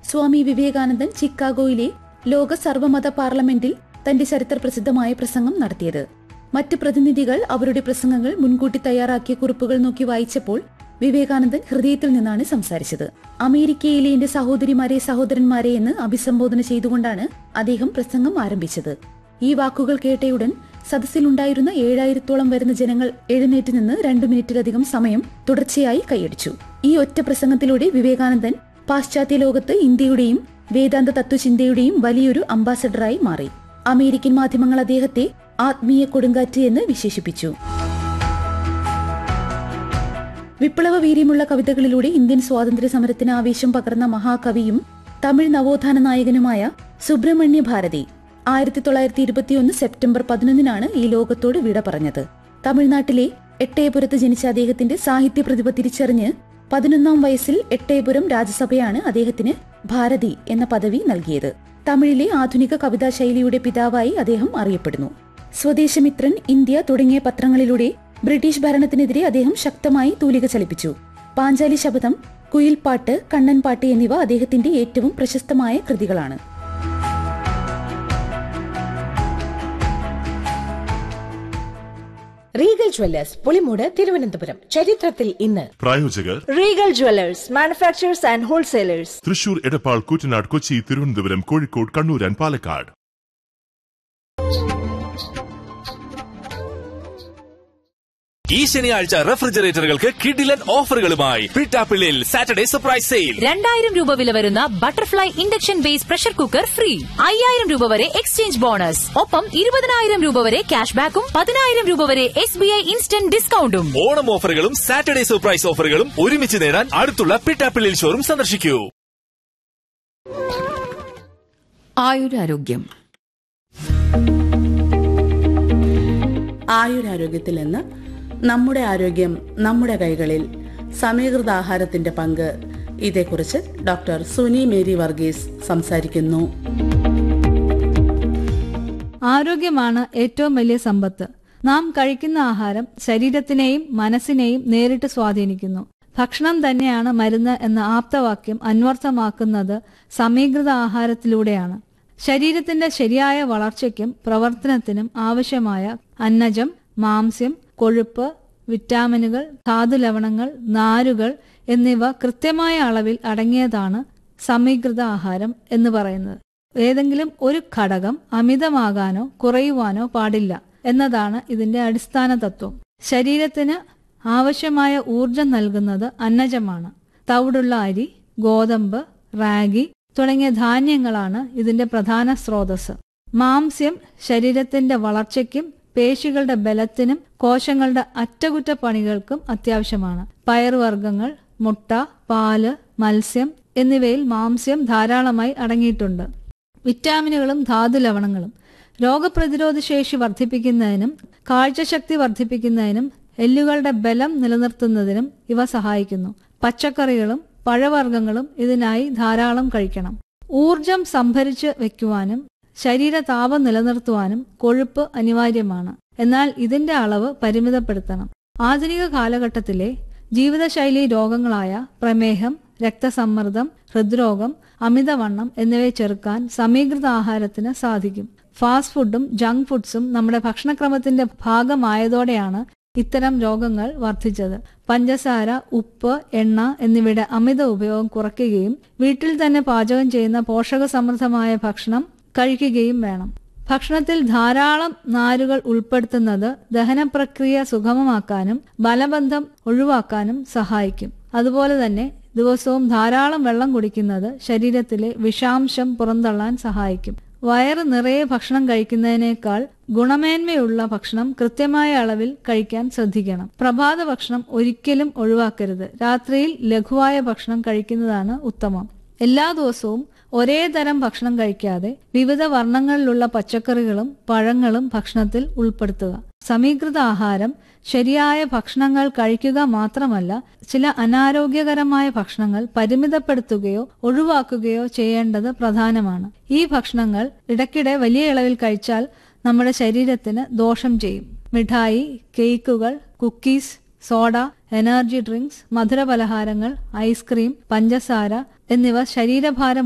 സ്വാമി വിവേകാനന്ദൻ ചിക്കാഗോയിലെ ലോക സർവമത പാർലമെന്റിൽ തന്റെ ചരിത്ര പ്രസിദ്ധമായ പ്രസംഗം നടത്തിയത് മറ്റ് പ്രതിനിധികൾ അവരുടെ പ്രസംഗങ്ങൾ മുൻകൂട്ടി തയ്യാറാക്കിയ കുറിപ്പുകൾ നോക്കി വായിച്ചപ്പോൾ വിവേകാനന്ദൻ ഹൃദയത്തിൽ നിന്നാണ് സംസാരിച്ചത് അമേരിക്കയിലെ എന്റെ സഹോദരിമാരെ സഹോദരന്മാരെ എന്ന് അഭിസംബോധന ചെയ്തുകൊണ്ടാണ് അദ്ദേഹം പ്രസംഗം ആരംഭിച്ചത് ഈ വാക്കുകൾ കേട്ടയുടൻ സദസ്സിലുണ്ടായിരുന്ന ഏഴായിരത്തോളം വരുന്ന ജനങ്ങൾ എഴുന്നേറ്റ് നിന്ന് രണ്ടു മിനിറ്റിലധികം സമയം തുടർച്ചയായി കൈയടിച്ചു ഈ ഒറ്റ പ്രസംഗത്തിലൂടെ വിവേകാനന്ദൻ പാശ്ചാത്യ ലോകത്ത് ഇന്ത്യയുടെയും വേദാന്ത തത്വചിന്തയുടെയും വലിയൊരു അംബാസഡറായി മാറി അമേരിക്കൻ മാധ്യമങ്ങൾ അദ്ദേഹത്തെ ആത്മീയ കൊടുങ്കാറ്റ് എന്ന് വിശേഷിപ്പിച്ചു വിപ്ലവ വീര്യമുള്ള കവിതകളിലൂടെ ഇന്ത്യൻ സ്വാതന്ത്ര്യ സമരത്തിന് ആവേശം പകർന്ന മഹാകവിയും തമിഴ് നവോത്ഥാന നായകനുമായ സുബ്രഹ്മണ്യ ഭാരതി ആയിരത്തി തൊള്ളായിരത്തി ഇരുപത്തിയൊന്ന് സെപ്റ്റംബർ പതിനൊന്നിനാണ് ഈ ലോകത്തോട് വിട പറഞ്ഞത് തമിഴ്നാട്ടിലെ എട്ടയപുരത്ത് ജനിച്ച അദ്ദേഹത്തിന്റെ സാഹിത്യ പ്രതിഭ തിരിച്ചറിഞ്ഞ് പതിനൊന്നാം വയസ്സിൽ എട്ടയപുരം രാജസഭയാണ് അദ്ദേഹത്തിന് ഭാരതി എന്ന പദവി നൽകിയത് തമിഴിലെ ആധുനിക കവിതാ ശൈലിയുടെ പിതാവായി അദ്ദേഹം അറിയപ്പെടുന്നു സ്വദേശമിത്രൻ ഇന്ത്യ തുടങ്ങിയ പത്രങ്ങളിലൂടെ ബ്രിട്ടീഷ് ഭരണത്തിനെതിരെ അദ്ദേഹം ശക്തമായി തൂലിക ചലിപ്പിച്ചു പാഞ്ചാലി ശബദം കുയിൽപ്പാട്ട് കണ്ണൻപാട്ട് എന്നിവ അദ്ദേഹത്തിന്റെ ഏറ്റവും പ്രശസ്തമായ കൃതികളാണ് റീഗൽ ജ്വല്ലേഴ്സ് പുളിമൂട് തിരുവനന്തപുരം ചരിത്രത്തിൽ ഇന്ന് പ്രായോജകർ Regal jewellers manufacturers and wholesalers Thrissur Edappal Koottanad Kochi Thiruvananthapuram Kozhikode Kannur and Palakkad ഈ ശനിയാഴ്ച റെഫ്രിജറേറ്ററുകൾക്ക് കിഡിലൻ ഓഫറുകളുമായി പിട്ടാപ്പിള്ളിൽ സാറ്റർഡേ സർപ്രൈസ് സെയിൽ രണ്ടായിരം രൂപ വില വരുന്ന butterfly induction base pressure cooker free അയ്യായിരം രൂപ വരെ എക്സ്ചേഞ്ച് ബോണസ് ഒപ്പം ഇരുപതിനായിരം രൂപ വരെ ക്യാഷ് ബാക്കും പതിനായിരം രൂപ വരെ എസ് ബി ഐ ഇൻസ്റ്റന്റ് ഡിസ്കൗണ്ടും ഓണം ഓഫറുകളും സാറ്റർഡേ സർപ്രൈസ് ഓഫറുകളും ഒരുമിച്ച് നേടാൻ അടുത്തുള്ള പിട്ടാപ്പിള്ളിൽ ഷോറും സന്ദർശിക്കൂ ആയുരാരോഗ്യം ആയുരാരോഗ്യത്തിൽ നിന്ന് നമ്മുടെ ആരോഗ്യം നമ്മുടെ കൈകളിൽ സമീകൃത ആഹാരത്തിന്റെ പങ്ക് ഇതേക്കുറിച്ച് ഡോക്ടർ സുനി മേരി വർഗീസ് സംസാരിക്കുന്നു ആരോഗ്യമാണ് ഏറ്റവും വലിയ സമ്പത്ത് നാം കഴിക്കുന്ന ആഹാരം ശരീരത്തിനെയും മനസ്സിനെയും നേരിട്ട് സ്വാധീനിക്കുന്നു ഭക്ഷണം തന്നെയാണ് മരുന്ന് എന്ന ആപ്തവാക്യം അന്വർത്ഥമാക്കുന്നത് സമീകൃത ആഹാരത്തിലൂടെയാണ് ശരീരത്തിന്റെ ശരിയായ വളർച്ചയ്ക്കും പ്രവർത്തനത്തിനും ആവശ്യമായ അന്നജം മാംസ്യം കൊഴുപ്പ് വിറ്റാമിനുകൾ ധാതുലവണങ്ങൾ നാരുകൾ എന്നിവ കൃത്യമായ അളവിൽ അടങ്ങിയതാണ് സമീകൃത ആഹാരം എന്ന് പറയുന്നത് ഏതെങ്കിലും ഒരു ഘടകം അമിതമാകാനോ കുറയുവാനോ പാടില്ല എന്നതാണ് ഇതിന്റെ അടിസ്ഥാന തത്വം ശരീരത്തിന് ആവശ്യമായ ഊർജം നൽകുന്നത് അന്നജമാണ് തവിടുള്ള അരി ഗോതമ്പ് റാഗി തുടങ്ങിയ ധാന്യങ്ങളാണ് ഇതിന്റെ പ്രധാന സ്രോതസ് മാംസ്യം ശരീരത്തിന്റെ വളർച്ചയ്ക്കും പേശികളുടെ ബലത്തിനും കോശങ്ങളുടെ അറ്റകുറ്റപ്പണികൾക്കും അത്യാവശ്യമാണ് പയറുവർഗ്ഗങ്ങൾ മുട്ട പാല് മത്സ്യം എന്നിവയിൽ മാംസ്യം ധാരാളമായി അടങ്ങിയിട്ടുണ്ട് വിറ്റാമിനുകളും ധാതുലവണങ്ങളും രോഗപ്രതിരോധ ശേഷി വർദ്ധിപ്പിക്കുന്നതിനും കാഴ്ചശക്തി വർദ്ധിപ്പിക്കുന്നതിനും എല്ലുകളുടെ ബലം നിലനിർത്തുന്നതിനും ഇവ സഹായിക്കുന്നു പച്ചക്കറികളും പഴവർഗ്ഗങ്ങളും ഇതിനായി ധാരാളം കഴിക്കണം ഊർജം സംഭരിച്ച് വെക്കുവാനും ശരീരതാപം നിലനിർത്തുവാനും കൊഴുപ്പ് അനിവാര്യമാണ് എന്നാൽ ഇതിന്റെ അളവ് പരിമിതപ്പെടുത്തണം ആധുനിക കാലഘട്ടത്തിലെ ജീവിതശൈലി രോഗങ്ങളായ പ്രമേഹം രക്തസമ്മർദ്ദം ഹൃദ്രോഗം അമിതവണ്ണം എന്നിവയെ ചെറുക്കാൻ സമീകൃത ആഹാരത്തിന് സാധിക്കും ഫാസ്റ്റ് ഫുഡും ജങ്ക് ഫുഡ്സും നമ്മുടെ ഭക്ഷണക്രമത്തിന്റെ ഭാഗമായതോടെയാണ് ഇത്തരം രോഗങ്ങൾ വർദ്ധിച്ചത് പഞ്ചസാര ഉപ്പ് എണ്ണ എന്നിവയുടെ അമിത ഉപയോഗം കുറയ്ക്കുകയും വീട്ടിൽ തന്നെ പാചകം ചെയ്യുന്ന പോഷകസമൃദ്ധമായ ഭക്ഷണം കഴിക്കുകയും വേണം ഭക്ഷണത്തിൽ ധാരാളം നാരുകൾ ഉൾപ്പെടുത്തുന്നത് ദഹന പ്രക്രിയ സുഗമമാക്കാനും ബലബന്ധം ഒഴിവാക്കാനും സഹായിക്കും അതുപോലെ തന്നെ ദിവസവും ധാരാളം വെള്ളം കുടിക്കുന്നത് ശരീരത്തിലെ വിഷാംശം പുറന്തള്ളാൻ സഹായിക്കും വയറ് നിറയെ ഭക്ഷണം കഴിക്കുന്നതിനേക്കാൾ ഗുണമേന്മയുള്ള ഭക്ഷണം കൃത്യമായ അളവിൽ കഴിക്കാൻ ശ്രദ്ധിക്കണം പ്രഭാത ഭക്ഷണം ഒരിക്കലും ഒഴിവാക്കരുത് രാത്രിയിൽ ലഘുവായ ഭക്ഷണം കഴിക്കുന്നതാണ് ഉത്തമം എല്ലാ ദിവസവും ഒരേ തരം ഭക്ഷണം കഴിക്കാതെ വിവിധ വർണ്ണങ്ങളിലുള്ള പച്ചക്കറികളും പഴങ്ങളും ഭക്ഷണത്തിൽ ഉൾപ്പെടുത്തുക സമീകൃത ആഹാരം ശരിയായ ഭക്ഷണങ്ങൾ കഴിക്കുക മാത്രമല്ല ചില അനാരോഗ്യകരമായ ഭക്ഷണങ്ങൾ പരിമിതപ്പെടുത്തുകയോ ഒഴിവാക്കുകയോ ചെയ്യേണ്ടത് പ്രധാനമാണ് ഈ ഭക്ഷണങ്ങൾ ഇടയ്ക്കിടെ വലിയ ഇളവിൽ കഴിച്ചാൽ നമ്മുടെ ശരീരത്തിന് ദോഷം ചെയ്യും മിഠായി cakes cookies soda energy drinks മധുരപലഹാരങ്ങൾ ഐസ്ക്രീം പഞ്ചസാര എന്നിവ ശരീരഭാരം